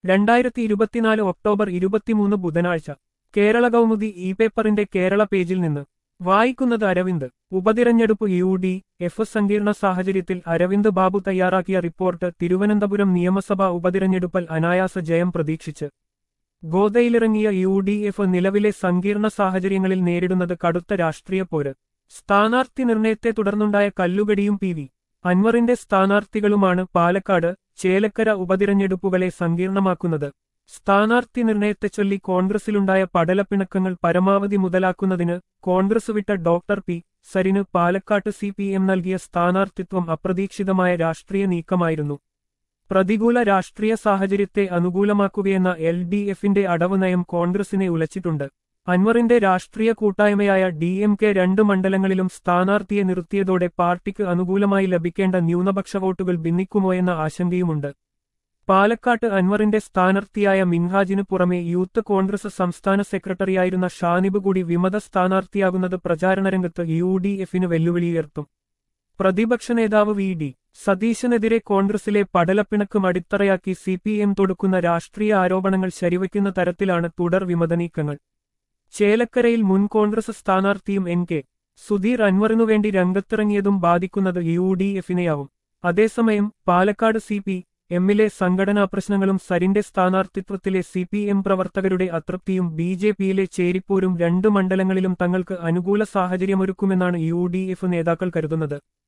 രണ്ടായിരത്തി ഇരുപത്തിനാല് ഒക്ടോബർ ഇരുപത്തിമൂന്ന് ബുധനാഴ്ച കേരള കൗമുദി ഇ പേപ്പറിന്റെ കേരള പേജിൽ നിന്ന് വായിക്കുന്നത് അരവിന്ദ് ഉപതിരഞ്ഞെടുപ്പ് യു ഡി എഫ് സങ്കീർണ സാഹചര്യത്തിൽ അരവിന്ദ് ബാബു തയ്യാറാക്കിയ റിപ്പോർട്ട് തിരുവനന്തപുരം നിയമസഭാ ഉപതിരഞ്ഞെടുപ്പിൽ അനായാസ ജയം പ്രതീക്ഷിച്ച് ഗോതയിലിറങ്ങിയ യു ഡി എഫ് നിലവിലെ സങ്കീർണ സാഹചര്യങ്ങളിൽ നേരിടുന്നത് കടുത്ത രാഷ്ട്രീയ പോര് സ്ഥാനാർത്ഥി നിർണയത്തെ തുടർന്നുണ്ടായ കല്ലുകടിയും പി വി അൻവറിന്റെ സ്ഥാനാർത്ഥികളുമാണ് പാലക്കാട് ചേലക്കര ഉപതിരഞ്ഞെടുപ്പുകളെ സങ്കീർണമാക്കുന്നത് സ്ഥാനാർത്ഥി നിർണയത്തെച്ചൊല്ലി കോൺഗ്രസിലുണ്ടായ പടലപ്പിണക്കങ്ങൾ പരമാവധി മുതലാക്കുന്നതിന് കോൺഗ്രസ് വിട്ട ഡോക്ടർ പി സരിന് പാലക്കാട്ട് സി പി എം നൽകിയ സ്ഥാനാർത്ഥിത്വം അപ്രതീക്ഷിതമായ രാഷ്ട്രീയ നീക്കമായിരുന്നു പ്രതികൂല രാഷ്ട്രീയ സാഹചര്യത്തെ അനുകൂലമാക്കുകയെന്ന എൽ ഡി എഫിന്റെ അടവ് നയം കോൺഗ്രസിനെ ഉലച്ചിട്ടുണ്ട് അൻവറിന്റെ രാഷ്ട്രീയ കൂട്ടായ്മയായ ഡി എം കെ രണ്ട് മണ്ഡലങ്ങളിലും സ്ഥാനാർത്ഥിയെ നിർത്തിയതോടെ പാർട്ടിക്ക് അനുകൂലമായി ലഭിക്കേണ്ട ന്യൂനപക്ഷ വോട്ടുകൾ ഭിന്നിക്കുമോയെന്ന ആശങ്കയുമുണ്ട് പാലക്കാട്ട് അൻവറിന്റെ സ്ഥാനാർത്ഥിയായ മിൻഹാജിന് പുറമെ യൂത്ത് കോൺഗ്രസ് സംസ്ഥാന സെക്രട്ടറിയായിരുന്ന ഷാനിബ് കൂടി വിമത സ്ഥാനാർത്ഥിയാകുന്നത് പ്രചാരണരംഗത്ത് യു ഡി എഫിന് വെല്ലുവിളിയുയർത്തും പ്രതിപക്ഷ നേതാവ് വി ഡി സതീശനെതിരെ കോൺഗ്രസിലെ പടലപ്പിണക്കും അടിത്തറയാക്കി സി പി എം തൊടുക്കുന്ന രാഷ്ട്രീയ ആരോപണങ്ങൾ ശരിവയ്ക്കുന്ന തരത്തിലാണ് തുടർ വിമതനീക്കങ്ങൾ ചേലക്കരയിൽ മുൻ കോൺഗ്രസ് സ്ഥാനാർത്ഥിയും എൻ കെ സുധീർ അൻവറിനുവേണ്ടി രംഗത്തിറങ്ങിയതും ബാധിക്കുന്നത് യു ഡി എഫിനെയാവും അതേസമയം പാലക്കാട് സി പി എമ്മിലെ സംഘടനാ പ്രശ്നങ്ങളും സരിന്റെ സ്ഥാനാർത്ഥിത്വത്തിലെ സി പി എം പ്രവർത്തകരുടെ അതൃപ്തിയും ബി ജെ പിയിലെ ചേരിപ്പോരും രണ്ട് മണ്ഡലങ്ങളിലും തങ്ങൾക്ക് അനുകൂല സാഹചര്യമൊരുക്കുമെന്നാണ് യു ഡി എഫ് നേതാക്കൾ കരുതുന്നത്